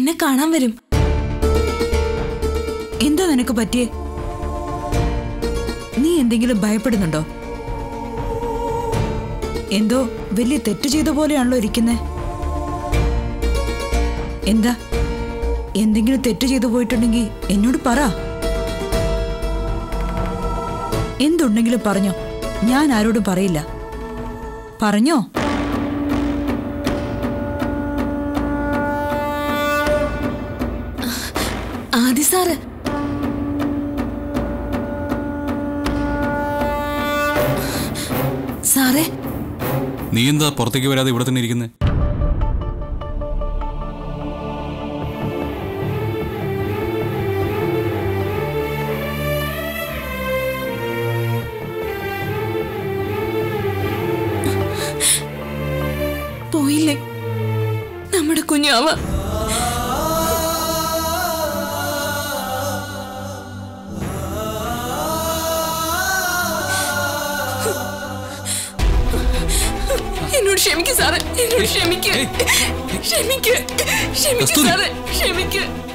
എന്നെ കാണാൻ വരും എന്താ നിനക്ക് പറ്റിയേ നീ എന്തെങ്കിലും ഭയപ്പെടുന്നുണ്ടോ എന്തോ വലിയ തെറ്റ് ചെയ്ത പോലെയാണല്ലോ ഇരിക്കുന്നേ എന്താ എന്തെങ്കിലും തെറ്റ് ചെയ്തു പോയിട്ടുണ്ടെങ്കിൽ എന്നോട് പറ എന്തുണ്ടെങ്കിലും പറഞ്ഞോ ഞാൻ ആരോടും പറയില്ല പറഞ്ഞോ ആദി സാറ് സാറേ നീ എന്താ പുറത്തേക്ക് വരാതെ ഇവിടെ തന്നെ ഇരിക്കുന്നത് പോയില്ലേ നമ്മുടെ കുഞ്ഞാവ എന്നോട് ക്ഷമിക്ക് സാറേ എന്നോട് ക്ഷമിക്ക് ക്ഷമിക്ക് ക്ഷമിക്ക് കസ്തൂരി. സാറേ ക്ഷമിക്ക്